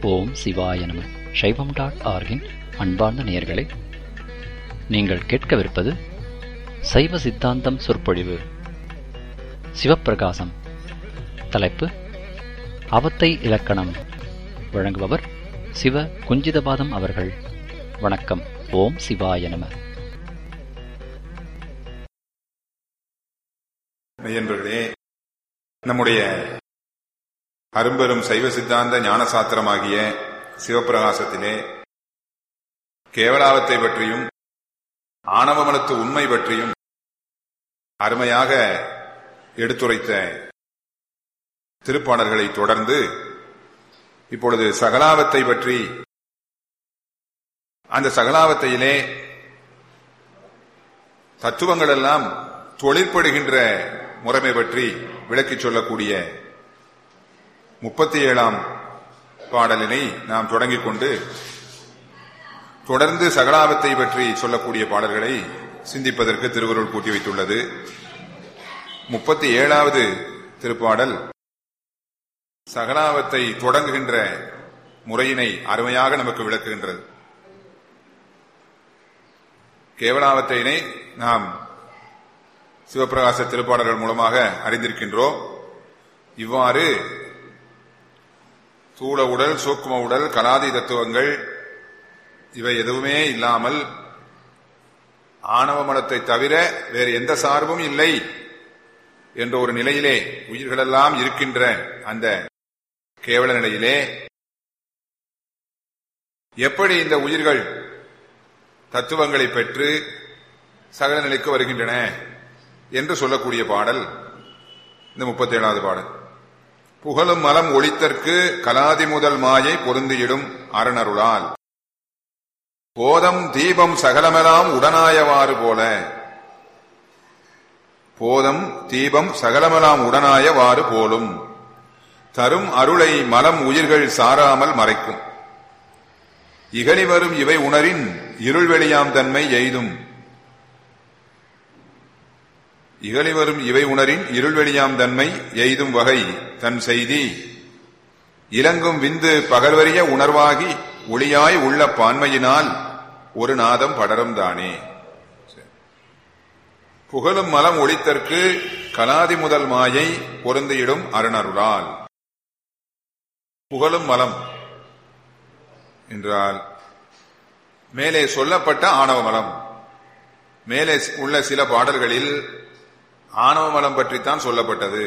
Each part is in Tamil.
ஓம் சிவாய நம சைவம் டாட் ஆர்கின் அன்பார்ந்த நேயர்களே நீங்கள் கேட்கவிருப்பது சைவ சித்தாந்தம் சொற்பொழிவு சிவப்பிரகாசம் தலைப்பு அவத்தை இலக்கணம் வழங்குபவர் சிவ குஞ்சிதபாதம் அவர்கள் வணக்கம் ஓம் சிவாய நம மெய்யன்பர்களே நம்முடைய அரும்பெரும் சைவ சித்தாந்த ஞான சாத்திரமாகிய சிவப்பிரகாசத்திலே கேவலாவத்தை பற்றியும் ஆணவமனத்து உண்மை பற்றியும் அருமையாக எடுத்துரைத்த திருப்பாடல்களை தொடர்ந்து இப்பொழுது சகலாவத்தை பற்றி அந்த சகலாவத்தையிலே தத்துவங்கள் எல்லாம் தொழிற்படுகின்ற முறைமை பற்றி விளக்கிச் சொல்லக்கூடிய முப்பத்தி ஏழாம் பாடலினை நாம் தொடங்கிக் கொண்டு தொடர்ந்து சகலாவத்தை பற்றி சொல்லக்கூடிய பாடல்களை சிந்திப்பதற்கு திருவருள் கூட்டி வைத்துள்ளது முப்பத்தி ஏழாவது திருப்பாடல் சகலாவத்தை தொடங்குகின்ற முறையினை அருமையாக நமக்கு விளக்குகின்றது கேவலாவத்தையினை நாம் சிவபிரகாச திருப்பாடல்கள் மூலமாக அறிந்திருக்கின்றோம் இவ்வாறு தூள உடல் சூக்கும உடல் கலாதி தத்துவங்கள் இவை எதுவுமே இல்லாமல் ஆணவ மலத்தை தவிர வேறு எந்த சார்பும் இல்லை என்ற ஒரு நிலையிலே உயிர்களெல்லாம் இருக்கின்ற அந்த கேவல நிலையிலே எப்படி இந்த உயிர்கள் தத்துவங்களை பெற்று சகல நிலைக்கு வருகின்றன என்று சொல்லக்கூடிய பாடல் இந்த முப்பத்தி ஏழாவது பாடல் புகழும் மலம் ஒளித்தற்கு கலாதி முதல் மாயை பொருந்தியிடும் அரணருளால் போதம் தீபம் சகலமெல்லாம் உடனாயவாறு போல போதம் தீபம் சகலமெல்லாம் உடனாயவாறு போலும் தரும் அருளை மலம் உயிர்கள் சாராமல் மறைக்கும் இகழி வரும் இவை உணரின் இருள் வெளியாம் தன்மை எய்தும் இகழி வரும் இவை உணரின் இருள் வெளியாம் தன்மை எய்தும் வகை தன் செய்தி இலங்கும் விந்து பகல்வரிய உணர்வாகி ஒளியாய் உள்ள பான்மையினால் ஒரு நாதம் படரும் தானே புகழும் மலம் ஒளித்தற்கு கலாதி முதல் மாயை பொருந்தியிடும் அருணருளால் புகழும் மலம் என்றால் மேலே சொல்லப்பட்ட ஆணவ மலம் மேலே உள்ள சில பாடல்களில் ஆணவ மலம் பற்றித்தான் சொல்லப்பட்டது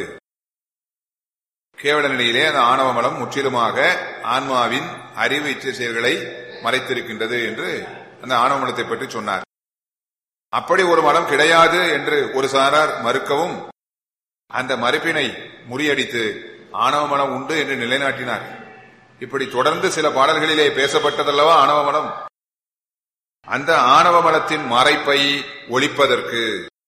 கேவல நிலையிலே அந்த ஆணவ மலம் முற்றிலுமாக ஆன்மாவின் அறிவு இச்சை செயல்களை மறைத்திருக்கின்றது என்று அந்த ஆணவ மலத்தை பற்றி சொன்னார் அப்படி ஒரு மலம் கிடையாது என்று ஒரு சாரார் மறுக்கவும் அந்த மறுப்பினை முறியடித்து ஆணவ மலம் உண்டு என்று நிலைநாட்டினார் இப்படி தொடர்ந்து சில பாடல்களிலே பேசப்பட்டதல்லவா ஆணவ மலம் அந்த ஆணவ மலத்தின் மறைப்பை ஒழிப்பதற்கு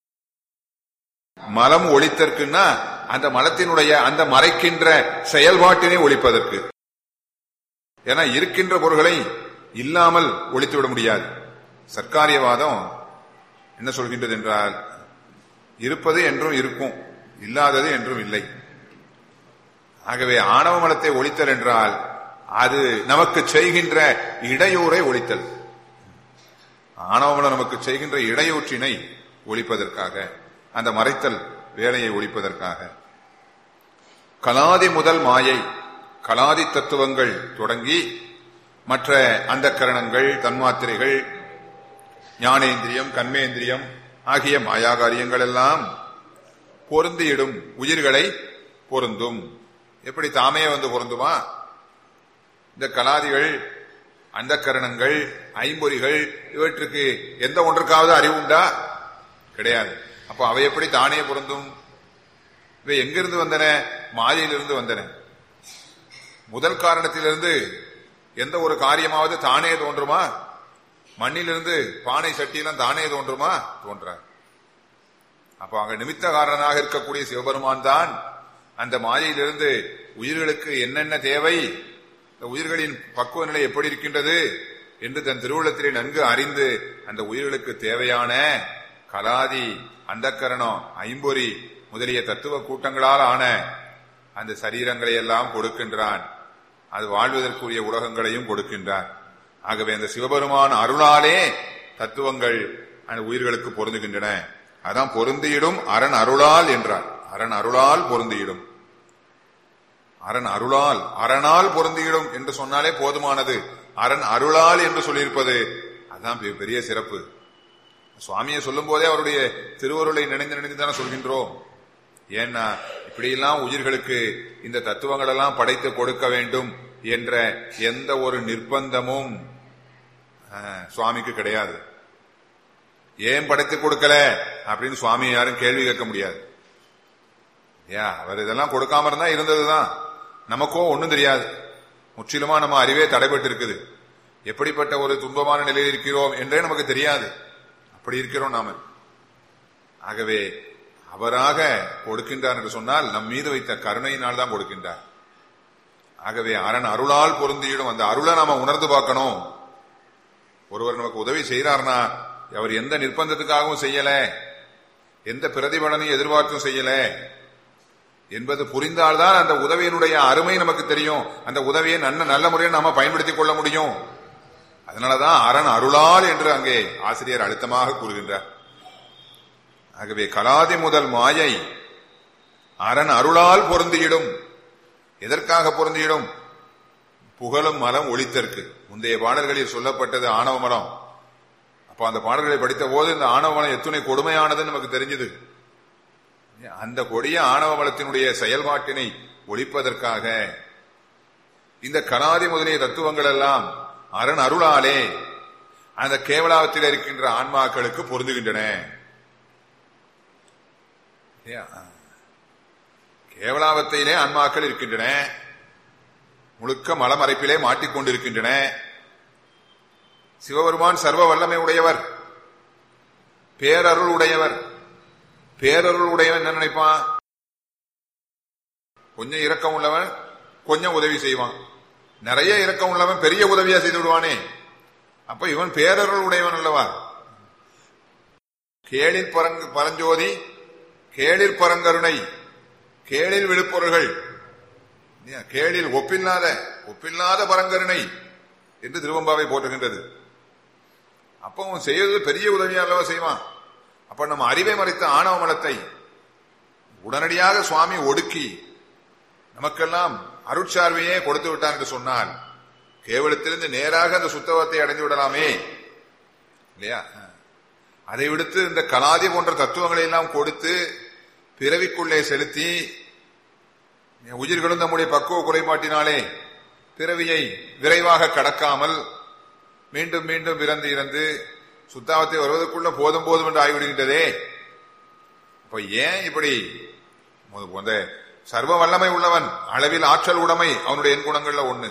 மலம் ஒழித்தற்குன்னா அந்த மலத்தினுடைய அந்த மறைக்கின்ற செயல்பாட்டினை ஒழிப்பதற்கு ஏன்னா இருக்கின்ற பொருள்களை இல்லாமல் ஒழித்துவிட முடியாது சர்க்காரியவாதம் என்ன சொல்கின்றது என்றால் இருப்பது என்றும் இருக்கும் இல்லாதது என்றும் இல்லை ஆகவே ஆணவ மலத்தை ஒழித்தல் என்றால் அது நமக்கு செய்கின்ற இடையூறை ஒழித்தல் ஆணவ மலம் நமக்கு செய்கின்ற இடையூற்றினை ஒழிப்பதற்காக அந்த மறைத்தல் வேலையை ஒழிப்பதற்காக கலாதி முதல் மாயை கலாதி தத்துவங்கள் தொடங்கி மற்ற அந்த கரணங்கள் தன்மாத்திரைகள் ஞானேந்திரியம் கண்மேந்திரியம் ஆகிய மாயாகாரியங்கள் எல்லாம் பொருந்தியிடும் உயிர்களை பொருந்தும் எப்படி தாமே வந்து பொருந்துமா இந்த கலாதிகள் அந்த கரணங்கள் ஐம்பொறிகள் இவற்றுக்கு எந்த ஒன்றுக்காவது அறிவு உண்டா கிடையாது அப்போ அவை எப்படி தானே பொருந்தும் இவை எங்கிருந்து வந்தன மாயையிலிருந்து வந்தன முதல் காரணத்திலிருந்து எந்த ஒரு காரியமாவது தானே தோன்றுமா மண்ணிலிருந்து பானை சட்டியெல்லாம் தானே தோன்றுமா தோன்றார் அப்போ அங்க நிமித்த காரணனாக இருக்கக்கூடிய சிவபெருமான் தான் அந்த மாயையிலிருந்து உயிர்களுக்கு என்னென்ன தேவை உயிர்களின் பக்குவ நிலை எப்படி இருக்கின்றது என்று தன் திருவுள்ளத்திலே நன்கு அறிந்து அந்த உயிர்களுக்கு தேவையான கலாதி அந்தக்கரணம் ஐம்பொறி முதலிய தத்துவ கூட்டங்களால் ஆன அந்த சரீரங்களை எல்லாம் கொடுக்கின்றான் அது வாழ்வதற்குரிய உலகங்களையும் கொடுக்கின்றார் ஆகவே அந்த சிவபெருமான் அருளாலே தத்துவங்கள் அந்த உயிர்களுக்கு பொருந்துகின்றன அதான் பொருந்தியிடும் அரண் அருளால் என்றார் அரண் அருளால் பொருந்தியிடும் அரண் அருளால் அரணால் பொருந்தியிடும் என்று சொன்னாலே போதுமானது அரண் அருளால் என்று சொல்லியிருப்பது அதான் பெ- பெரிய சிறப்பு சுவாமியை சொல்லும் போதே அவருடைய திருவருளை நினைந்து நினைந்து தானே சொல்கின்றோம் ஏன்னா இப்படியெல்லாம் உயிர்களுக்கு இந்த தத்துவங்கள் எல்லாம் படைத்து கொடுக்க வேண்டும் என்ற எந்த ஒரு நிர்பந்தமும் ஆஹ், சுவாமிக்கு கிடையாது ஏன் படைத்து கொடுக்கல அப்படின்னு சுவாமி யாரும் கேள்வி கேட்க முடியாது ஏன் அவர் இதெல்லாம் கொடுக்காம இருந்தா இருந்ததுதான் நமக்கும் ஒண்ணும் தெரியாது முற்றிலுமா நம்ம அறிவே தடைபட்டு இருக்குது எப்படிப்பட்ட ஒரு துன்பமான நிலையில் இருக்கிறோம் என்றே நமக்கு தெரியாது அப்படி இருக்கிறோம் நாம ஆகவே அவராக கொடுக்கின்றார் என்று சொன்னால் நம் மீது வைத்த கருணையினால் தான் கொடுக்கின்றார் ஆகவே அரண் அருளால் பொருந்தியிடும் அந்த அருளை நாம உணர்ந்து பார்க்கணும் ஒருவர் நமக்கு உதவி செய்யறார்னா அவர் எந்த நிர்பந்தத்துக்காகவும் செய்யல எந்த பிரதிபலனையும் எதிர்பார்த்தும் செய்யல என்பது புரிந்தால்தான் அந்த உதவியினுடைய அருமை நமக்கு தெரியும் அந்த உதவியை நல்ல நல்ல முறையில் நாம பயன்படுத்திக் கொள்ள முடியும் அதனாலதான் அரண் அருளால் என்று அங்கே ஆசிரியர் அழுத்தமாக கூறுகின்றார் ஆகவே கலாதி முதல் மாயை அரண் அருளால் பொருந்தியிடும் எதற்காக பொருந்தியிடும் புகழும் மலம் ஒளித்தற்கு முந்தைய பாடல்களில் சொல்லப்பட்டது ஆணவ மலம் அப்ப அந்த பாடல்களை படித்த போது இந்த ஆணவ மலம் எத்துணை கொடுமையானதுன்னு நமக்கு தெரிஞ்சது அந்த கொடிய ஆணவ மலத்தினுடைய செயல்பாட்டினை ஒழிப்பதற்காக இந்த கலாதி முதலிய தத்துவங்கள் எல்லாம் அரண் அருளாலே அந்த கேவலாவத்தில் இருக்கின்ற ஆன்மாக்களுக்கு பொருந்துகின்றன இல்லையா? கேவலாவத்தையிலே ஆன்மாக்கள் இருக்கின்றன முழுக்க மலமறைப்பிலே மாட்டிக்கொண்டிருக்கின்றன சிவபெருமான் சர்வ வல்லமை உடையவர் பேரருள் உடையவர் பேரருள் உடையவன் என்ன நினைப்பான் கொஞ்சம் இரக்கம் உள்ளவன் கொஞ்சம் உதவி செய்வான் நிறைய இரக்கம் உள்ளவன் பெரிய உதவியா செய்து விடுவானே அப்ப இவன் பேரருள் உடையவன் அல்லவா கேளிர் பரங்கு பரஞ்சோதி கேளிர் பரங்கருணை கேளிர் விழுப்பொருள்கள் இல்லையா? கேளில் ஒப்பில்லாத ஒப்பில்லாத பரங்கருணை என்று திருவம்பாவை போற்றுகின்றது அப்ப அவன் செய்வது பெரிய உதவியா அல்லவா செய்வான் அப்ப நம்ம அறிவை மறைத்த ஆணவ மலத்தை உடனடியாக சுவாமி ஒடுக்கி நமக்கெல்லாம் அருட்சார்வையே கொடுத்து விட்டார் என்று சொன்னால் கேவலத்திலிருந்து நேராக அந்த சுத்தவத்தை அடைந்து விடலாமே இல்லையா அதை விடுத்து இந்த கலாதி போன்ற தத்துவங்களை எல்லாம் கொடுத்து பிறவிக்குள்ளே செலுத்தி உயிர்களும் நம்முடைய பக்குவ குறைபாட்டினாலே பிறவியை விரைவாக கடக்காமல் மீண்டும் மீண்டும் பிறந்து இறந்து சுத்தாவத்தை வருவதற்குள்ள போதும் போதும் என்று ஆகிவிடுகின்றதே அப்ப ஏன் இப்படி மு- அந்த சர்வ வல்லமை உள்ளவன் அளவில் ஆற்றல் உடைமை அவனுடைய எண் குணங்கள்ல ஒண்ணு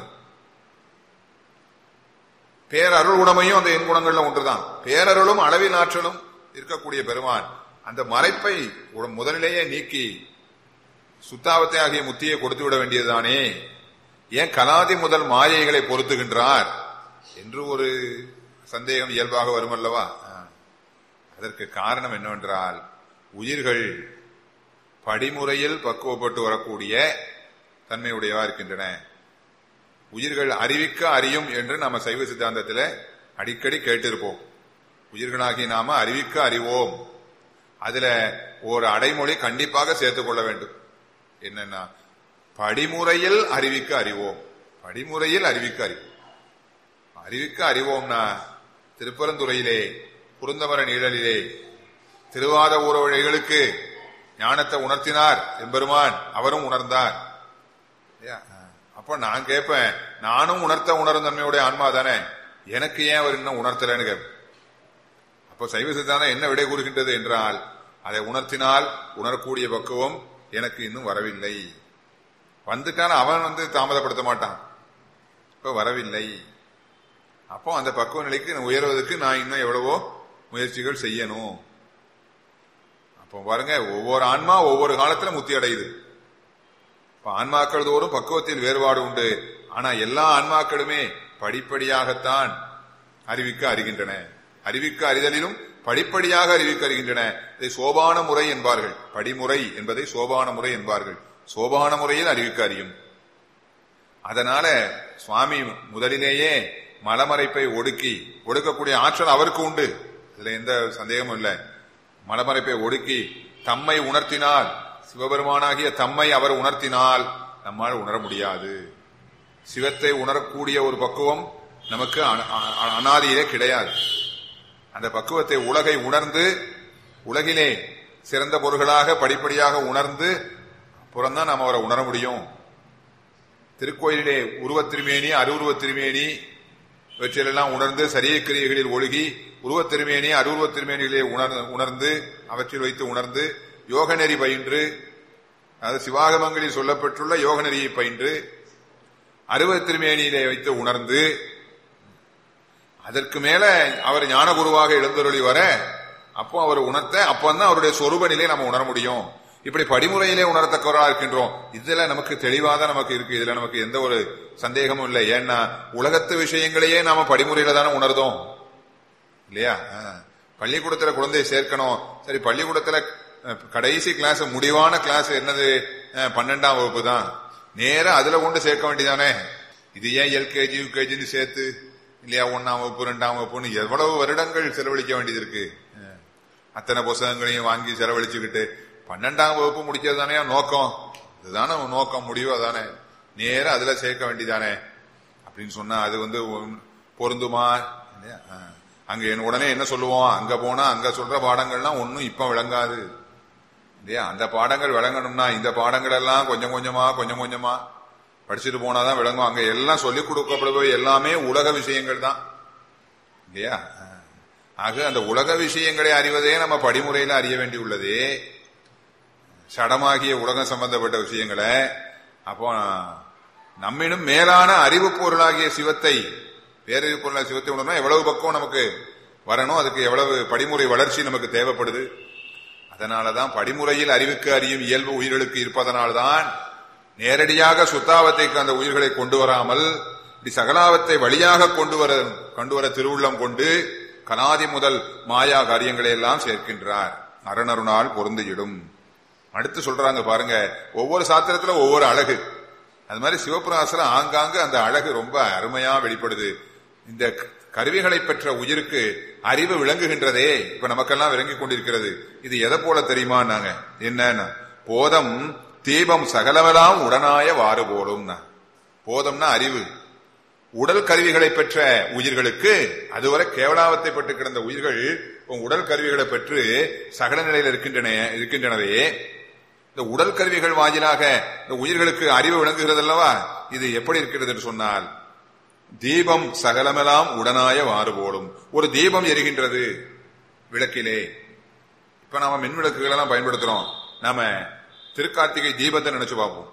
பேரருள் உடைமையும் அந்த எண் குணங்கள்ல ஒன்றுதான் பேரருளும் அளவில் ஆற்றலும் இருக்கக்கூடிய பெருமான் அந்த மறைப்பை உட- முதலிலேயே நீக்கி சுத்தாவத்தை ஆகிய முத்தியை கொடுத்து விட வேண்டியதுதானே ஏன் கலாதி முதல் மாயைகளை பொருத்துகின்றார் என்று ஒரு சந்தேகம் இயல்பாக வருமல்லவா ஆ. அதற்கு காரணம் என்னவென்றால் உயிர்கள் படிமுறையில் பக்குவப்பட்டு வரக்கூடிய தன்மையுடையவா இருக்கின்றன உயிர்கள் அறிவிக்க அறியும் என்று நாம சைவ சித்தாந்தத்தில் அடிக்கடி கேட்டிருப்போம் உயிர்களாகி நாம அறிவிக்க அறிவோம் அதுல ஒரு அடைமொழி கண்டிப்பாக சேர்த்துக் கொள்ள வேண்டும் என்னன்னா படிமுறையில் அறிவிக்க அறிவோம் படிமுறையில் அறிவிக்க அறிவோம் அறிவிக்க அறிவோம்னா திருப்பரந்துறையிலே குருந்தமர நிழலிலே திருவாத ஊரவழிகளுக்கு ஞானத்தை உணர்த்தினார் எம்பெருமான் அவரும் உணர்ந்தார் இல்லையா? அப்ப நான் கேட்பேன் நானும் உணர்த்த உணரும் தன்மையுடைய ஆன்மா தானே எனக்கு ஏன் அவர் இன்னும் உணர்த்தலன்னு கேட்பேன் அப்போ சைவ சித்தாந்தம் என்ன விடை கூறுகின்றது என்றால் அதை உணர்த்தினால் உணரக்கூடிய பக்குவம் எனக்கு இன்னும் வரவில்லை வந்துட்டான் அவன் வந்து தாமதப்படுத்த மாட்டான் இப்ப வரவில்லை அப்போ அந்த பக்குவ நிலைக்கு நான் உயர்வதற்கு நான் இன்னும் எவ்வளவோ முயற்சிகள் செய்யணும் அப்போ பாருங்க ஒவ்வொரு ஆன்மா ஒவ்வொரு காலத்துல முத்தி அடையுது இப்ப ஆன்மாக்கள் தோறும் பக்குவத்தில் வேறுபாடு உண்டு ஆனா எல்லா ஆன்மாக்களுமே படிப்படியாகத்தான் அறிவிக்க அறிகின்றன அறிவிக்க அறிதலிலும் படிப்படியாக அறிவிக்க அறிகின்றன இதை சோபான முறை என்பார்கள் படிமுறை என்பதை சோபான முறை என்பார்கள் சோபான முறையில் அறிவிக்க அறியும் அதனால சுவாமி முதலிலேயே மலமறைப்பை ஒடுக்கி ஒடுக்கக்கூடிய ஆற்றல் அவருக்கு உண்டு இதுல எந்த சந்தேகமும் இல்லை மலமறைப்பை ஒடுக்கி தம்மை உணர்த்தினால் சிவபெருமானாகிய தம்மை அவர் உணர்த்தினால் நம்மால் உணர முடியாது சிவத்தை உணரக்கூடிய ஒரு பக்குவம் நமக்கு அ- அ- அனாதியிலே கிடையாது அந்த பக்குவத்தை உலகை உணர்ந்து உலகிலே சிறந்த பொருள்களாக படிப்படியாக உணர்ந்து அப்புறம்தான் நாம் அவரை உணர முடியும் திருக்கோயிலிலே உருவத் திருமேனி அருவுருவத் திருமேனி இவற்றிலெல்லாம் உணர்ந்து சரிய கிரியைகளில் ஒழுகி உருவத் திருமேனி அருவுருவத் திருமேனிகளே உணர் உணர்ந்து அவற்றில் வைத்து உணர்ந்து யோக நெறி பயின்று அதாவது சிவாகமங்களில் சொல்லப்பட்டுள்ள யோக நெறியை பயின்று அருவத் திருமேனியிலே வைத்து உணர்ந்து அதற்கு மேல அவர் ஞான குருவாக எழுந்தருளி வர அப்போ அவர் உணர்த்த அப்பதான் அவருடைய சொரூப நிலையை நம்ம உணர முடியும் இப்படி படிமுறையிலே உணரத்தக்கவரா இருக்கின்றோம் இதுல நமக்கு தெளிவாதான் நமக்கு இருக்கு இதுல நமக்கு எந்த ஒரு சந்தேகமும் இல்லை ஏன்னா உலகத்து விஷயங்களையே நாம படிமுறையில தானே உணர்ந்தோம் இல்லையா ஆ. பள்ளிக்கூடத்துல குழந்தையை சேர்க்கணும் சரி பள்ளிக்கூடத்துல அஹ், கடைசி கிளாஸ் முடிவான கிளாஸ் என்னது அஹ், பன்னெண்டாம் வகுப்பு தான் நேரா அதுல கொண்டு சேர்க்க வேண்டியதானே இது ஏன் எல்கேஜி யூகேஜின்னு சேர்த்து இல்லையா ஒன்னாம் வகுப்பு ரெண்டாம் வகுப்புன்னு எவ்வளவு வருடங்கள் செலவழிக்க வேண்டியது இருக்கு அஹ், அத்தனை புத்தகங்களையும் வாங்கி செலவழிச்சுக்கிட்டு பன்னெண்டாம் வகுப்பு முடிக்கிறது தானே நோக்கம் இதுதானே நோக்கம் முடிவு அதானே நேரா அதுல சேர்க்க வேண்டியதானே அப்படின்னு சொன்னா அது வந்து ஒன்- பொருந்துமா இல்லையா? ஆ. அங்க என்ன- உடனே என்ன சொல்லுவோம் அங்க போனா அங்க சொல்ற பாடங்கள்லாம் ஒன்னும் இப்ப விளங்காது இல்லையா அந்த பாடங்கள் விளங்கணும்னா இந்த பாடங்கள் எல்லாம் கொஞ்சம் கொஞ்சமா கொஞ்சம் கொஞ்சமா படிச்சுட்டு போனாதான் விளங்கும் அங்க எல்லாம் சொல்லிக் கொடுக்கப்படுவது எல்லாமே உலக விஷயங்கள் தான் இல்லையா ஆ. ஆக அந்த உலக விஷயங்களை அறிவதே நம்ம படிமுறையில அறிய வேண்டியுள்ளது சடமாகிய உலகம் சம்பந்தப்பட்ட விஷயங்களை அப்போ நம்மினும் மேலான அறிவு பொருளாகிய சிவத்தை பேரறிவு பொருளாக சிவத்தை உணரணும் எவ்வளவு பக்கம் நமக்கு வரணும் அதுக்கு எவ்வளவு படிமுறை வளர்ச்சி நமக்கு தேவைப்படுது அதனாலதான் படிமுறையில் அறிவுக்கு அறியும் இயல்பு உயிர்களுக்கு இருப்பதனால்தான் நேரடியாக சுத்தாவத்தைக்கு அந்த உயிர்களை கொண்டு வராமல் இப்படி சகலாவத்தை வழியாக கொண்டு வர கொண்டு வர திருவுள்ளம் கொண்டு கனாதி முதல் மாயா காரியங்களை எல்லாம் சேர்க்கின்றார் அரணருணால் பொருந்தியிடும் அடுத்து சொல்றாங்க பாருங்க ஒவ்வொரு சாத்திரத்துல ஒவ்வொரு அழகு அது மாதிரி சிவபுராசல ஆங்காங்கு அந்த அழகு ரொம்ப அருமையா வெளிப்படுது இந்த க- கருவிகளை பெற்ற உயிருக்கு அறிவு விளங்குகின்றதே இப்ப நமக்கெல்லாம் விளங்கிக் கொண்டிருக்கிறது இது எதை போல தெரியுமா நாங்க என்னன்னா போதம் தீபம் சகலமெல்லாம் உடனாய வாறு போலும் போதம்னா அறிவு உடல் கருவிகளை பெற்ற உயிர்களுக்கு அதுவரை கேவலாவத்தை பட்டு கிடந்த உயிர்கள் உன் உடல் கருவிகளை பெற்று சகல நிலையில் இருக்கின்றன இருக்கின்றனவே இந்த உடல் கருவிகள் வாயிலாக இந்த உயிர்களுக்கு அறிவு விளங்குகிறது அல்லவா இது எப்படி இருக்கிறது என்று சொன்னால் தீபம் சகலமெல்லாம் உடனாய வாறு போடும் ஒரு தீபம் எரிகின்றது விளக்கிலே இப்ப நாம மின் விளக்குகள் எல்லாம் பயன்படுத்துறோம் நாம திருக்கார்த்திகை தீபத்தை நினைச்சு பார்ப்போம்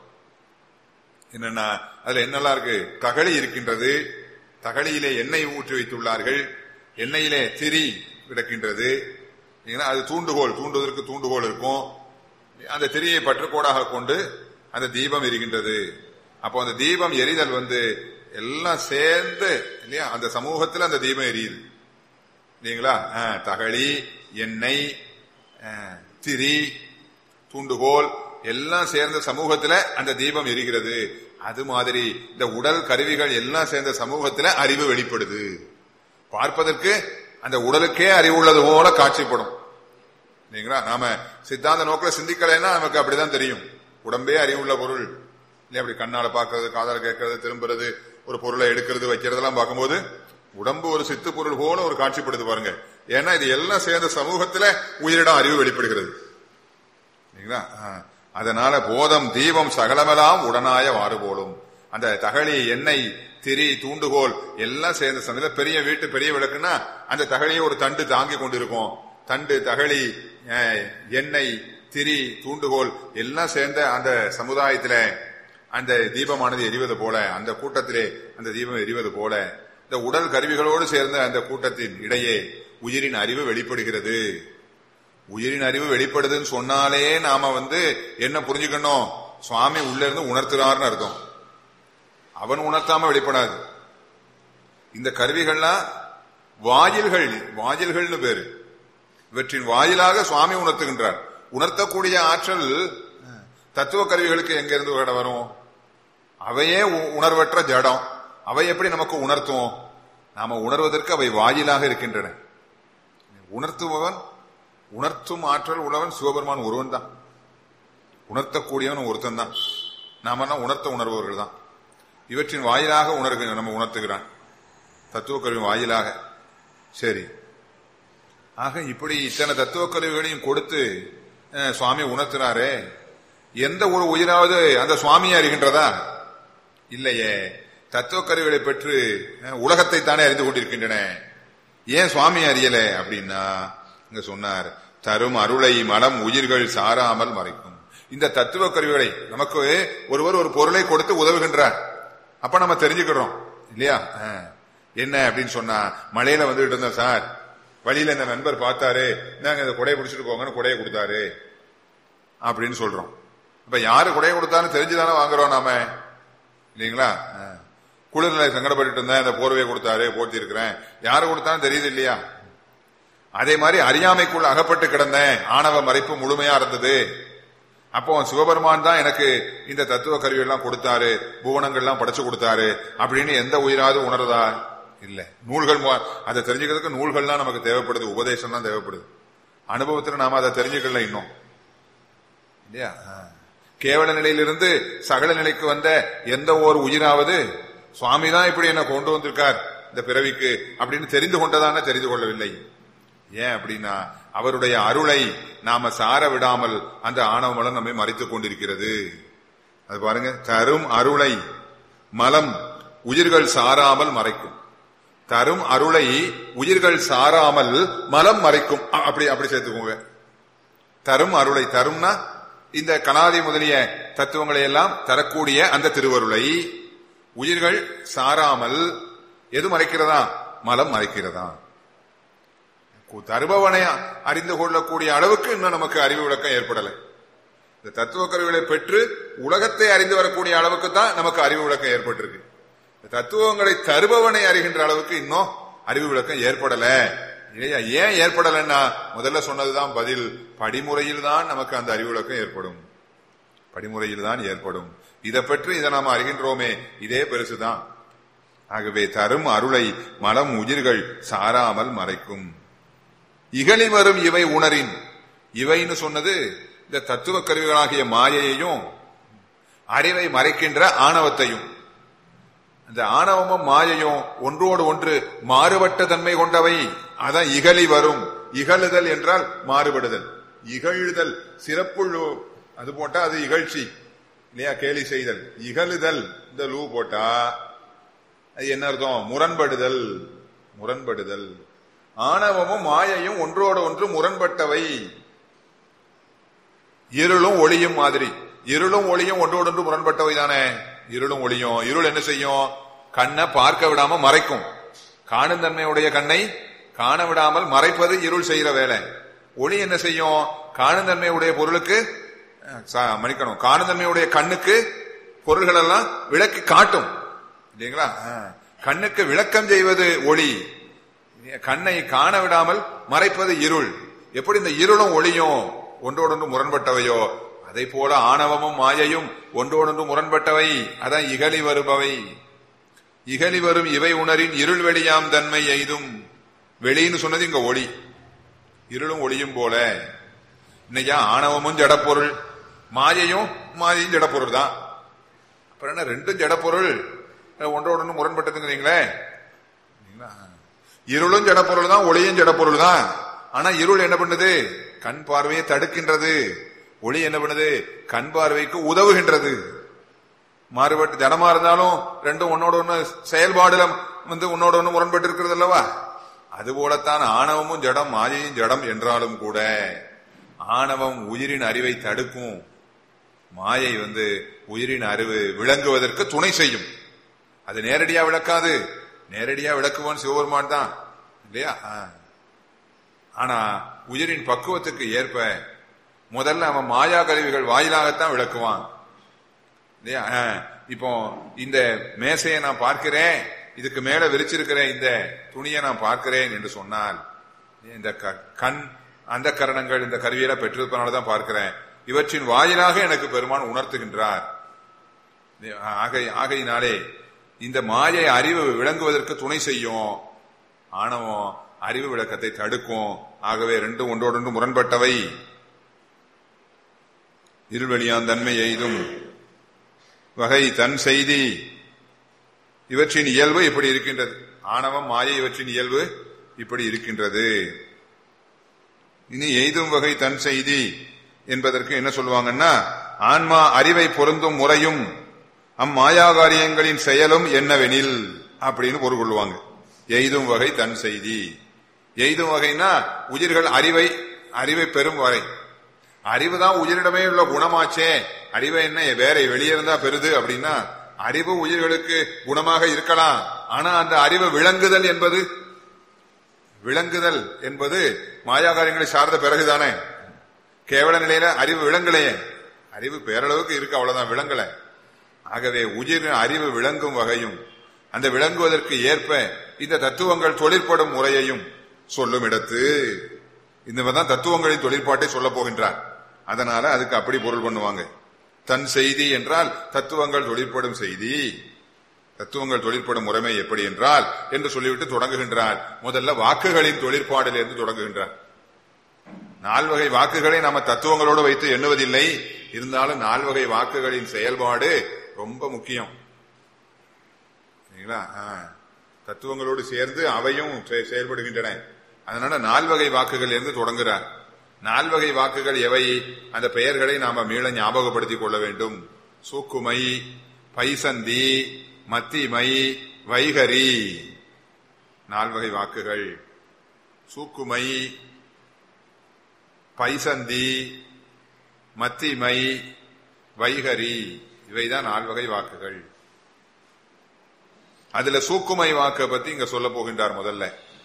என்னன்னா அதுல என்னெல்லாம் இருக்கு தகளி இருக்கின்றது தகளியிலே எண்ணெய் ஊற்றி வைத்துள்ளார்கள் எண்ணெயிலே திரி கிடக்கின்றது ஏன்னா அது தூண்டுகோல் தூண்டுவதற்கு தூண்டுகோல் இருக்கும் அந்த திரியை பற்றுக்கோடாக கொண்டு அந்த தீபம் எரிகின்றது அப்போ அந்த தீபம் எரிதல் வந்து எல்லாம் சேர்ந்து இல்லையா அந்த சமூகத்துல அந்த தீபம் எரியுது இல்லைங்களா ஆ, தகளி எண்ணெய் ஆ, திரி தூண்டுகோல் எல்லாம் சேர்ந்த சமூகத்துல அந்த தீபம் எரிகிறது அது மாதிரி இந்த உடல் கருவிகள் எல்லாம் சேர்ந்த சமூகத்துல அறிவு வெளிப்படுது பார்ப்பதற்கு அந்த உடலுக்கே அறிவு உள்ளது போல காட்சிப்படும் இல்லைங்களா நாம சித்தாந்த நோக்கில சிந்திக்கலைன்னா நமக்கு அப்படிதான் தெரியும் உடம்பே அறிவுள்ள பொருள் இல்லை அப்படி கண்ணால பார்க்கறது காதால கேட்கறது திரும்புறது ஒரு பொருளை எடுக்கிறது வைக்கிறதெல்லாம் பார்க்கும்போது உடம்பு ஒரு சித்து பொருள் போல ஒரு காட்சிப்படுது பாருங்க ஏன்னா இது எல்லாம் சேர்ந்த சமூகத்துல உயிரிடம் அறிவு வெளிப்படுகிறது சரிங்களா ஆ. அதனால போதம் தீபம் சகலமெல்லாம் உடனாய வாறு போலும் அந்த தகளி எண்ணெய் திரி தூண்டுகோல் எல்லாம் சேர்ந்த சமயத்துல பெரிய வீட்டு பெரிய விளக்குன்னா அந்த தகழியை ஒரு தண்டு தாங்கி கொண்டிருக்கும் தண்டு தகளி அஹ், எண்ணெய் திரி தூண்டுகோல் எல்லாம் சேர்ந்த அந்த சமுதாயத்துல அந்த தீபமானது எரிவது போல அந்த கூட்டத்திலே அந்த தீபம் எரிவது போல இந்த உடல் கருவிகளோடு சேர்ந்த அந்த கூட்டத்தின் இடையே உயிரின் அறிவு வெளிப்படுகிறது உயிரின் அறிவு வெளிப்படுதுன்னு சொன்னாலே நாம வந்து என்ன புரிஞ்சுக்கணும் சுவாமி உள்ள இருந்து உணர்த்துறாருன்னு அர்த்தம் அவன் உணர்த்தாம வெளிப்படாது இந்த கருவிகள்லாம் வாயில்கள் வாயில்கள்னு பேரு இவற்றின் வாயிலாக சுவாமி உணர்த்துகின்றார் உணர்த்தக்கூடிய ஆற்றல் தத்துவ கருவிகளுக்கு எங்க இருந்து வர வரும் அவையே உ- உணர்வற்ற ஜடம் அவை எப்படி நமக்கு உணர்த்தும் நாம உணர்வதற்கு அவை வாயிலாக இருக்கின்றன உணர்த்துபவன் உணர்த்தும் ஆற்றல் உள்ளவன் சிவபெருமான் ஒருவன் தான் உணர்த்தக்கூடியவன் ஒருத்தன் தான் நாமெல்லாம் உணர்த்த உணர்பவர்கள் தான் இவற்றின் வாயிலாக உணர்க நம்ம உணர்த்துகிறான் தத்துவ கருவி வாயிலாக சரி ஆக இப்படி இத்தனை தத்துவ கருவிகளையும் கொடுத்து அஹ், சுவாமி உணர்த்துறாரே எந்த ஒரு உயிராவது அந்த சுவாமியை அறிகின்றதா இல்லையே தத்துவ கருவிகளை பெற்று அஹ், உலகத்தை தானே அறிந்து கொண்டிருக்கின்றன ஏன் சுவாமி அறியல அப்படின்னா இங்க சொன்னார் தரும் அருளை மனம் உயிர்கள் சாராமல் மறைக்கும் இந்த தத்துவ கருவிகளை நமக்கு ஒருவர் ஒரு பொருளை கொடுத்து உதவுகின்றார் அப்ப நம்ம தெரிஞ்சுக்கிறோம் இல்லையா அஹ். என்ன அப்படின்னு சொன்னா மழையில வந்துட்டு இருந்தோம் சார் வழியில இந்த நண்பர் பார்த்தாரு நாங்க இந்த குடையை பிடிச்சிட்டு போங்கன்னு குடையை கொடுத்தாரு அப்படின்னு சொல்றோம் இப்ப யாரு குடையை கொடுத்தாலும் தெரிஞ்சுதானே வாங்குறோம் நாம இல்லைங்களா அஹ். குளிர்நிலை சங்கடப்பட்டு இருந்தேன் இந்த போர்வையை கொடுத்தாரு போர்த்தி இருக்கிறேன் யாரு கொடுத்தாலும் தெரியுது இல்லையா அதே மாதிரி அறியாமைக்குள்ள அகப்பட்டு கிடந்தேன் ஆணவ மறைப்பு முழுமையா இருந்தது அப்போ சிவபெருமான் தான் எனக்கு இந்த தத்துவ கருவி எல்லாம் கொடுத்தாரு புவனங்கள்லாம் படைச்சு கொடுத்தாரு அப்படின்னு எந்த உயிராவது உணர்றதா இல்ல நூல்கள் மூ- அதை தெரிஞ்சுக்கிறதுக்கு நூல்கள்லாம் நமக்கு தேவைப்படுது உபதேசம்லாம் தேவைப்படுது அனுபவத்துல நாம அதை தெரிஞ்சுக்கல இன்னும் இல்லையா ஆ. கேவல நிலையிலிருந்து சகல நிலைக்கு வந்த எந்த ஒரு உயிராவது சுவாமி தான் இப்படி என்ன கொண்டு வந்திருக்கார் இந்த பிறவிக்கு அப்படின்னு தெரிந்து கொண்டதான தெரிந்து கொள்ளவில்லை ஏன் அப்படின்னா அவருடைய அருளை நாம சார விடாமல் அந்த ஆணவமலம் நம்மை மறைத்துக் கொண்டிருக்கிறது அது பாருங்க தரும் அருளை மலம் உயிர்கள் சாராமல் மறைக்கும் தரும் அருளை உயிர்கள் சாராமல் மலம் மறைக்கும் அ- அப்படி அப்படி சேர்த்துக்கோங்க தரும் அருளை தரும்னா இந்த கலாதி முதலிய தத்துவங்களை எல்லாம் தரக்கூடிய அந்த திருவருளை உயிர்கள் சாராமல் எது மறைக்கிறதா மலம் மறைக்கிறதா கு- தருபவனை அறிந்து கொள்ளக்கூடிய அளவுக்கு இன்னும் நமக்கு அறிவு விளக்கம் ஏற்படலை இந்த தத்துவ கருவிகளை பெற்று உலகத்தை அறிந்து வரக்கூடிய அளவுக்கு தான் நமக்கு அறிவு விளக்கம் ஏற்பட்டிருக்கு இந்த தத்துவங்களை தருபவனை அறிகின்ற அளவுக்கு இன்னும் அறிவு விளக்கம் ஏற்படல இல்லையா ஏன் ஏற்படலைன்னா முதல்ல சொன்னதுதான் பதில் படிமுறையில் தான் நமக்கு அந்த அறிவு விளக்கம் ஏற்படும் படிமுறையில் தான் ஏற்படும் இதை பெற்று இதை நாம் அறிகின்றோமே இதே பெருசுதான் ஆகவே தரும் அருளை மலம் உயிர்கள் சாராமல் மறைக்கும் இகழி வரும் இவை உணரின் இவைன்னு சொன்னது இந்த தத்துவ கருவிகளாகிய மாயையையும் அறிவை மறைக்கின்ற ஆணவத்தையும் இந்த ஆணவமும் மாயையும் ஒன்றோடு ஒன்று மாறுபட்ட தன்மை கொண்டவை அதான் இகழி வரும் இகழுதல் என்றால் மாறுபடுதல் இகழுதல் சிறப்புள்ளு அது போட்டா அது இகழ்ச்சி இல்லையா கேலி செய்தல் இகழுதல் இந்த லூ போட்டா அது என்ன அர்த்தம் முரண்படுதல் முரண்படுதல் ஆணவமும் மாயையும் ஒன்றோடு ஒன்று முரண்பட்டவை இருளும் ஒளியும் மாதிரி இருளும் ஒளியும் ஒன்றோடு ஒன்று முரண்பட்டவை தானே இருளும் ஒளியும் இருள் என்ன செய்யும் கண்ணை பார்க்க விடாம மறைக்கும் காணும் தன்மையுடைய கண்ணை காண விடாமல் மறைப்பது இருள் செய்யற வேலை ஒளி என்ன செய்யும் காணும் தன்மையுடைய பொருளுக்கு அஹ், சா- மன்னிக்கணும் காணும் தன்மையுடைய கண்ணுக்கு பொருள்கள் எல்லாம் விளக்கி காட்டும் இல்லைங்களா அஹ், கண்ணுக்கு விளக்கம் செய்வது ஒளி கண்ணை காண விடாமல் மறைப்பது இருள் எப்படி இந்த இருளும் ஒளியும் ஒன்றோடொன்று முரண்பட்டவையோ அதை போல ஆணவமும் மாயையும் ஒன்றோடொன்று முரண்பட்டவை அதான் இகழி வருபவை இகழி வரும் இவை உணரின் இருள் வெளியாம் தன்மை எய்தும் வெளின்னு சொன்னது இங்க ஒளி இருளும் ஒளியும் போல இன்னைக்கா ஆணவமும் ஜடப்பொருள் மாயையும் மாயையும் ஜடப்பொருள் தான் அப்புறம் என்ன ரெண்டும் ஜடப்பொருள் அஹ் ஒன்றோடு ஒன்று முரண்பட்டதுங்கிறீங்களே சரிங்களா? இருளும் ஜடப்பொருள் தான் ஒளியும் ஜடப்பொருள் தான் ஆனா இருள் என்ன பண்ணுது கண் பார்வையை தடுக்கின்றது ஒளி என்ன பண்ணுது கண் பார்வைக்கு உதவுகின்றது மாறுபட்டு ஜடமா இருந்தாலும் ரெண்டும் ஒன்னோட ஒண்ணு செயல்பாடுல வந்து உன்னோட ஒண்ணு முரண்பட்டு இருக்கிறது அல்லவா அதுபோலத்தான் ஆணவமும் ஜடம் மாயையும் ஜடம் என்றாலும் கூட ஆணவம் உயிரின் அறிவை தடுக்கும் மாயை வந்து உயிரின் அறிவு விளங்குவதற்கு துணை செய்யும் அது நேரடியா விளக்காது நேரடியா விளக்குவான் சிவபெருமான் தான் இல்லையா ஆ. ஆனா உயிரின் பக்குவத்துக்கு ஏற்ப முதல்ல அவன் மாயா கருவிகள் வாயிலாகத்தான் விளக்குவான் இல்லையா ஆ. இப்போ இந்த மேசையை நான் பார்க்கிறேன் இதுக்கு மேல விரிச்சிருக்கிறேன் இந்த துணியை நான் பார்க்கிறேன் என்று சொன்னால் இந்த க- கண் அந்த கரணங்கள் இந்த கருவியெல்லாம் பெற்றிருப்பதனால தான் பார்க்கிறேன் இவற்றின் வாயிலாக எனக்கு பெருமான் உணர்த்துகின்றார் ஆகை ஆகையினாலே இந்த மாயை அறிவு விளங்குவதற்கு துணை செய்யும் ஆணவம் அறிவு விளக்கத்தை தடுக்கும் ஆகவே ரெண்டும் ஒன்றோடொன்று முரண்பட்டவை இருள்வெளியான் தன்மை எய்தும் வகை தன் செய்தி இவற்றின் இயல்பு இப்படி இருக்கின்றது ஆணவம் மாயை இவற்றின் இயல்பு இப்படி இருக்கின்றது இனி எய்தும் வகை தன் செய்தி என்பதற்கு என்ன சொல்லுவாங்கன்னா ஆன்மா அறிவை பொருந்தும் முறையும் அம்மாயாகாரியங்களின் செயலும் என்னவெனில் அப்படின்னு பொருள் கொள்வாங்க எய்தும் வகை தன் செய்தி எய்தும் வகைனா உயிர்கள் அறிவை அறிவை பெறும் வரை அறிவு தான் உயிரிடமே உள்ள குணமாச்சே அறிவை என்ன வேற வெளியே இருந்தா பெறுது அப்படின்னா அறிவு உயிர்களுக்கு குணமாக இருக்கலாம் ஆனா அந்த அறிவு விளங்குதல் என்பது விளங்குதல் என்பது மாயாகாரியங்களை சார்ந்த பிறகுதானே கேவல நிலையில அறிவு விளங்கலையே அறிவு பேரளவுக்கு இருக்கு அவ்வளவுதான் விளங்கல ஆகவே உயிர் அறிவு விளங்கும் வகையும் அந்த விளங்குவதற்கு ஏற்ப இந்த தத்துவங்கள் தொழிற்படும் முறையையும் சொல்லும் இடத்து இந்த தான் தத்துவங்களின் தொழிற்பாட்டை சொல்ல போகின்றார் அதனால அதுக்கு அப்படி பொருள் பண்ணுவாங்க தன் செய்தி என்றால் தத்துவங்கள் தொழிற்படும் செய்தி தத்துவங்கள் தொழிற்படும் முறைமை எப்படி என்றால் என்று சொல்லிவிட்டு தொடங்குகின்றார் முதல்ல வாக்குகளின் தொழிற்பாடிலிருந்து தொடங்குகின்றார் நால்வகை வாக்குகளை நாம தத்துவங்களோடு வைத்து எண்ணுவதில்லை இருந்தாலும் நால்வகை வாக்குகளின் செயல்பாடு ரொம்ப முக்கியம் சரிங்களா தத்துவங்களோடு சேர்ந்து அவையும் செயல்படுகின்றன அதனால நால்வகை வாக்குகள் இருந்து தொடங்குறார் நால்வகை வாக்குகள் எவை அந்த பெயர்களை நாம மீள ஞாபகப்படுத்திக் கொள்ள வேண்டும் சூக்குமை பைசந்தி மத்திமை வைகரி நால்வகை வாக்குகள் சூக்குமை பைசந்தி மத்திமை வைகரி இவைதான் நால்வகை வாக்குகள் அதுல சூக்குமை வாக்க பத்தி இங்க சொல்ல போகின்றார் முதல்ல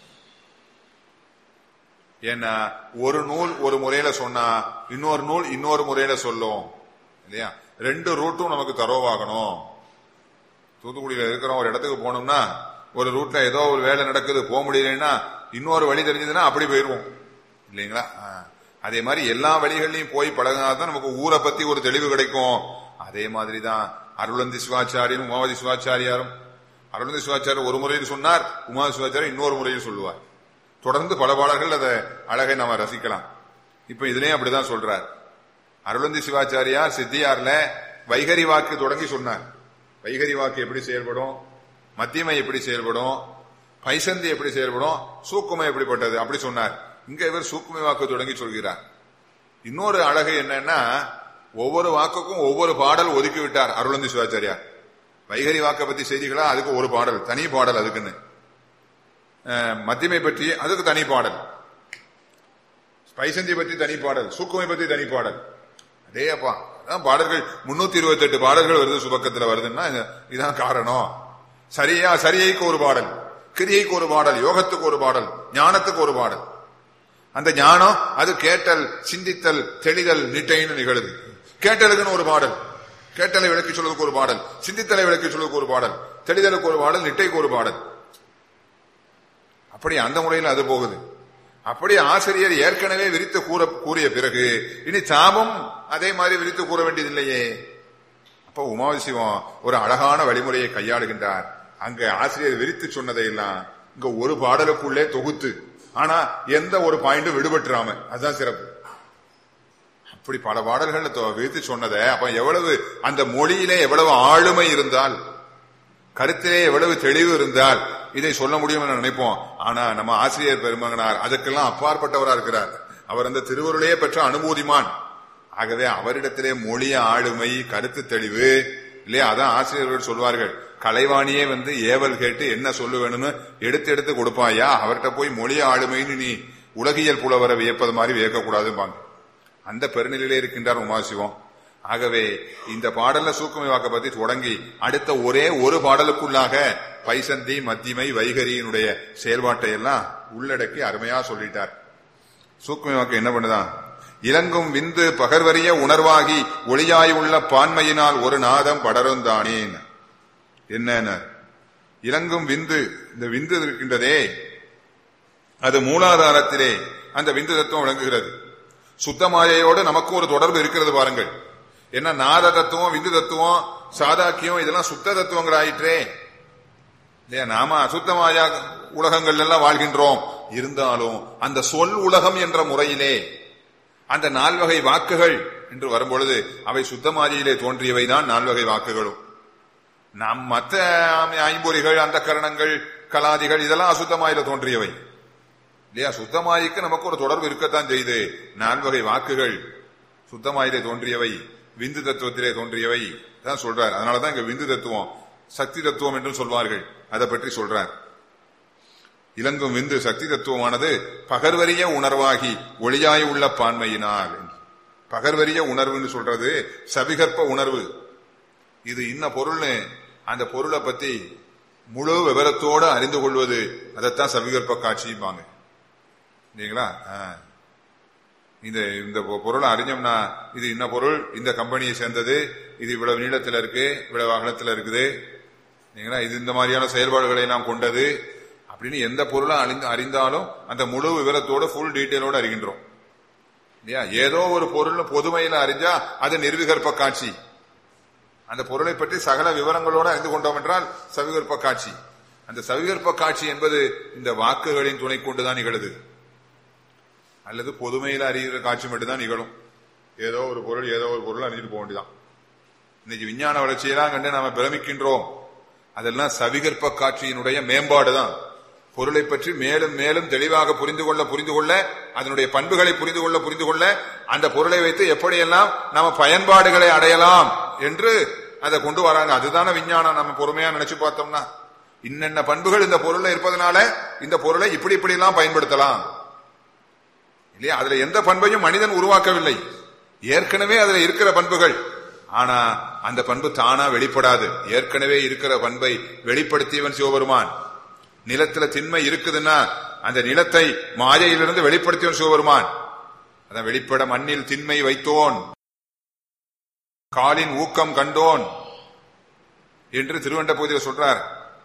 ஏன்னா ஒரு நூல் ஒரு முறையில சொன்னா இன்னொரு நூல் இன்னொரு முறையில சொல்லும் இல்லையா ரெண்டு ரூட்டும் நமக்கு தரோவாகணும் தூத்துக்குடியில இருக்கிறோம் ஒரு இடத்துக்கு போனோம்னா ஒரு ரூட்ல ஏதோ ஒரு வேலை நடக்குது போக முடியலன்னா இன்னொரு வழி தெரிஞ்சதுன்னா அப்படி போயிருவோம் இல்லைங்களா அதே மாதிரி எல்லா வழிகள்லையும் போய் பழகினாதான் நமக்கு ஊரை பத்தி ஒரு தெளிவு கிடைக்கும் அதே மாதிரிதான் அருளந்தி சிவாச்சாரியரும் உமாவதி சிவாச்சாரியாரும் அருளந்தி சிவாச்சாரியர் ஒரு முறையில் சொன்னார் உமாவதி சிவாச்சாரியர் இன்னொரு முறையில் சொல்லுவார் தொடர்ந்து பல பாடல்கள் அதை அழகை நாம ரசிக்கலாம் இப்ப இதுலயும் அப்படிதான் சொல்றார் அருளந்தி சிவாச்சாரியார் சித்தியார்ல வைகரி வாக்கு தொடங்கி சொன்னார் வைகரி வாக்கு எப்படி செயல்படும் மத்தியமை எப்படி செயல்படும் பைசந்தி எப்படி செயல்படும் சூக்குமை எப்படிப்பட்டது அப்படி சொன்னார் இங்க இவர் சூக்குமை வாக்கு தொடங்கி சொல்கிறார் இன்னொரு அழகு என்னன்னா ஒவ்வொரு வாக்குக்கும் ஒவ்வொரு பாடல் ஒதுக்கி விட்டார் அருளந்தி சிவாச்சாரியார் வைகரி வாக்க பத்தி செய்திகளா அதுக்கு ஒரு பாடல் தனி பாடல் அதுக்குன்னு மத்தியமை பற்றி அதுக்கு தனி பாடல் பைசந்தி பற்றி தனி பாடல் சூக்குமை பற்றி தனி பாடல் அதே அப்பா அதான் பாடல்கள் முன்னூத்தி இருபத்தி எட்டு பாடல்கள் வருது சுபக்கத்துல வருதுன்னா இதான் காரணம் சரியா சரியைக்கு ஒரு பாடல் கிரியைக்கு ஒரு பாடல் யோகத்துக்கு ஒரு பாடல் ஞானத்துக்கு ஒரு பாடல் அந்த ஞானம் அது கேட்டல் சிந்தித்தல் தெளிதல் நிட்டைன்னு நிகழுது கேட்டலுக்குன்னு ஒரு பாடல் கேட்டலை விளக்கி சொல்வதற்கு ஒரு பாடல் சிந்தித்தலை விளக்கி சொல்வதற்கு ஒரு பாடல் தெளிதலுக்கு ஒரு பாடல் நிட்டைக்கு ஒரு பாடல் அப்படி அந்த முறையில் அது போகுது அப்படி ஆசிரியர் ஏற்கனவே விரித்து கூற கூறிய பிறகு இனி தாமும் அதே மாதிரி விரித்து கூற வேண்டியதில்லையே அப்ப உமாவிசிவம் ஒரு அழகான வழிமுறையை கையாளுகின்றார் அங்க ஆசிரியர் விரித்து சொன்னதை எல்லாம் இங்க ஒரு பாடலுக்குள்ளே தொகுத்து ஆனா எந்த ஒரு பாயிண்டும் விடுபட்டுறாம அதுதான் சிறப்பு அப்படி பல பாடல்கள் விரித்து சொன்னதை அப்ப எவ்வளவு அந்த மொழியிலே எவ்வளவு ஆளுமை இருந்தால் கருத்திலே எவ்வளவு தெளிவு இருந்தால் இதை சொல்ல முடியும் என நினைப்போம் ஆனா நம்ம ஆசிரியர் பெருமகனார் அதுக்கெல்லாம் அப்பாற்பட்டவரா இருக்கிறார் அவர் அந்த திருவருளையே பெற்ற அனுபூதிமான் ஆகவே அவரிடத்திலே மொழிய ஆளுமை கருத்து தெளிவு இல்லையா அதான் ஆசிரியர்கள் சொல்வார்கள் கலைவாணியே வந்து ஏவல் கேட்டு என்ன சொல்ல வேணும்னு எடுத்து எடுத்து கொடுப்பாயா அவர்கிட்ட போய் மொழிய ஆளுமைன்னு நீ உலகியல் புலவரை வியப்பது மாதிரி வியக்கக்கூடாதுப்பாங்க அந்த பெருநிலையிலே இருக்கின்றார் உமாசிவம் ஆகவே இந்த பாடல்ல சூக்குமை வாக்க பத்தி தொடங்கி அடுத்த ஒரே ஒரு பாடலுக்குள்ளாக பைசந்தி மத்திமை வைகரியினுடைய செயல்பாட்டை எல்லாம் உள்ளடக்கி அருமையா சொல்லிட்டார் சூக்குமை வாக்கு என்ன பண்ணுதான் இலங்கும் விந்து பகர்வரிய உணர்வாகி ஒளியாய் உள்ள பான்மையினால் ஒரு நாதம் படருந்தானேன் என்ன இலங்கும் விந்து இந்த விந்து இருக்கின்றதே அது மூலாதாரத்திலே அந்த விந்து தத்துவம் விளங்குகிறது சுத்த மாயையோடு நமக்கு ஒரு தொடர்பு இருக்கிறது பாருங்கள் என்ன நாத தத்துவம் விந்து தத்துவம் சாதாக்கியம் இதெல்லாம் சுத்த தத்துவங்கள் ஆயிற்றே இல்லையா நாம அசுத்தமாயா உலகங்கள் எல்லாம் வாழ்கின்றோம் இருந்தாலும் அந்த சொல் உலகம் என்ற முறையிலே அந்த நால்வகை வாக்குகள் என்று வரும்பொழுது அவை சுத்தமாதியிலே தோன்றியவைதான் நால்வகை வாக்குகளும் நம் மற்ற ஐம்பொறிகள் அந்த கரணங்கள் கலாதிகள் இதெல்லாம் அசுத்தமாயில தோன்றியவை இல்லையா சுத்தமாய்க்கு நமக்கு ஒரு தொடர்பு இருக்கத்தான் செய்து நால்வகை வாக்குகள் சுத்தமாயிலே தோன்றியவை விந்து தத்துவத்திலே தோன்றியவை தான் சொல்றார் அதனாலதான் இங்க விந்து தத்துவம் சக்தி தத்துவம் என்றும் சொல்வார்கள் அதை பற்றி சொல்றார் இலங்கும் விந்து சக்தி தத்துவமானது பகர்வரிய உணர்வாகி ஒளியாய் உள்ள பான்மையினால் பகர்வரிய உணர்வுன்னு சொல்றது சபிகற்ப உணர்வு இது இன்ன பொருள்னு அந்த பொருளை பத்தி முழு விவரத்தோடு அறிந்து கொள்வது அதைத்தான் சபிகற்ப காட்சிப்பாங்க இல்லைங்களா ஆ. இந்த இந்த பொ- பொருளை அறிஞ்சோம்னா இது இன்ன பொருள் இந்த கம்பெனியை சேர்ந்தது இது இவ்வளவு நீளத்துல இருக்கு இவ்வளவு அகலத்துல இருக்குது இல்லைங்களா இது இந்த மாதிரியான செயல்பாடுகளை நாம் கொண்டது அப்படின்னு எந்த பொருளை அறிந்து அறிந்தாலும் அந்த முழு விவரத்தோட ஃபுல் டீட்டெயிலோட அறிகின்றோம் இல்லையா ஏதோ ஒரு பொருள் பொதுமையில அறிஞ்சா அது நிர்விகற்ப காட்சி அந்த பொருளை பற்றி சகல விவரங்களோடு அறிந்து கொண்டோம் என்றால் சவிகற்ப காட்சி அந்த சவிகற்ப காட்சி என்பது இந்த வாக்குகளின் துணை கொண்டுதான் நிகழுது அல்லது பொதுமையில அறிகிற காட்சி மட்டும்தான் நிகழும் ஏதோ ஒரு பொருள் ஏதோ ஒரு பொருள் அறிஞ்சிட்டு போக வேண்டியதான் இன்னைக்கு விஞ்ஞான வளர்ச்சியெல்லாம் கண்டு நாம பிரமிக்கின்றோம் அதெல்லாம் சவிகற்ப காட்சியினுடைய மேம்பாடுதான் பொருளை பற்றி மேலும் மேலும் தெளிவாக புரிந்து கொள்ள புரிந்து கொள்ள அதனுடைய பண்புகளை புரிந்து கொள்ள புரிந்து கொள்ள அந்த பொருளை வைத்து எப்படியெல்லாம் நாம பயன்பாடுகளை அடையலாம் என்று அதை கொண்டு வராங்க அதுதானே விஞ்ஞானம் நம்ம பொறுமையா நினைச்சு பார்த்தோம்னா இன்னென்ன பண்புகள் இந்த பொருள்ல இருப்பதனால இந்த பொருளை இப்படி இப்படி எல்லாம் பயன்படுத்தலாம் இல்லையா அதுல எந்த பண்பையும் மனிதன் உருவாக்கவில்லை ஏற்கனவே அதுல இருக்கிற பண்புகள் ஆனா அந்த பண்பு தானா வெளிப்படாது ஏற்கனவே இருக்கிற பண்பை வெளிப்படுத்தியவன் சிவபெருமான் நிலத்துல திண்மை இருக்குதுன்னா அந்த நிலத்தை மாயையிலிருந்து வெளிப்படுத்தியவன் சிவபெருமான் அதான் வெளிப்பட மண்ணில் திண்மை வைத்தோன் காலின் ஊக்கம் கண்டோன் என்று திருவண்ட பகுதியில் சொல்றார்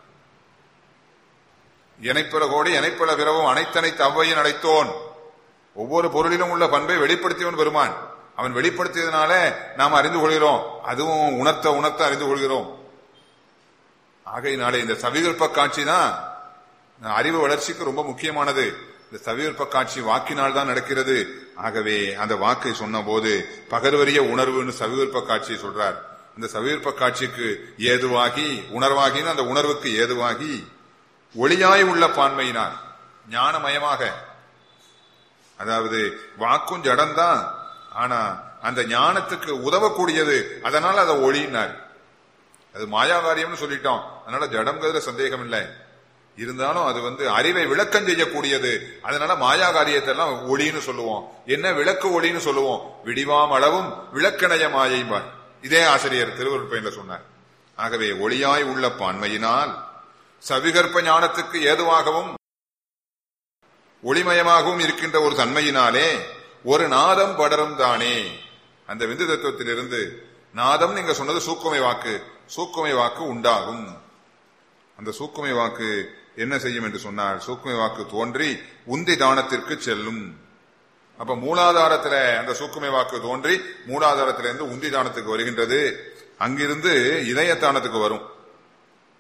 இணைப்பல கோடி இணைப்பல பிறவும் அனைத்தனைத்து அவ்வையின் அடைத்தோன் ஒவ்வொரு பொருளிலும் உள்ள பண்பை வெளிப்படுத்தியவன் பெருமான் அவன் வெளிப்படுத்தியதுனால நாம் அறிந்து கொள்கிறோம் அதுவும் உணர்த்த உணர்த்த அறிந்து கொள்கிறோம் ஆகையினாலே இந்த சவிகல்ப காட்சி தான் அறிவு வளர்ச்சிக்கு ரொம்ப முக்கியமானது இந்த சவிகல்ப காட்சி வாக்கினால் தான் நடக்கிறது ஆகவே அந்த வாக்கை சொன்ன போது பகர்வரிய உணர்வுன்னு சவிகல்ப காட்சியை சொல்றார் அந்த சவிகல்ப காட்சிக்கு ஏதுவாகி உணர்வாகின்னு அந்த உணர்வுக்கு ஏதுவாகி ஒளியாய் உள்ள பான்மையினார் ஞானமயமாக அதாவது வாக்கும் ஜடம்தான் ஆனா அந்த ஞானத்துக்கு உதவக்கூடியது அதனால அதை ஒளினார் அது மாயாகாரியம்னு சொல்லிட்டோம் அதனால ஜடம்ங்கிறதுல சந்தேகம் இல்லை இருந்தாலும் அது வந்து அறிவை விளக்கம் செய்யக்கூடியது அதனால மாயாகாரியத்தை எல்லாம் ஒளின்னு சொல்லுவோம் என்ன விளக்கு ஒளின்னு சொல்லுவோம் விடிவாம் அளவும் விளக்கணைய மாயைபார் இதே ஆசிரியர் திருவருள் பயன்ல சொன்னார் ஆகவே ஒளியாய் உள்ள பான்மையினால் சவிகற்ப ஞானத்துக்கு ஏதுவாகவும் ஒளிமயமாகவும் இருக்கின்ற ஒரு தன்மையினாலே ஒரு நாதம் படரும் தானே அந்த விந்து தத்துவத்திலிருந்து நாதம் நீங்க சொன்னது சூக்குமை வாக்கு சூக்குமை வாக்கு உண்டாகும் அந்த சூக்குமை வாக்கு என்ன செய்யும் என்று சொன்னால் சூக்குமை வாக்கு தோன்றி உந்தி தானத்திற்கு செல்லும் அப்ப மூலாதாரத்துல அந்த சூக்குமை வாக்கு தோன்றி மூலாதாரத்திலிருந்து உந்தி தானத்துக்கு வருகின்றது அங்கிருந்து இதயத்தானத்துக்கு வரும்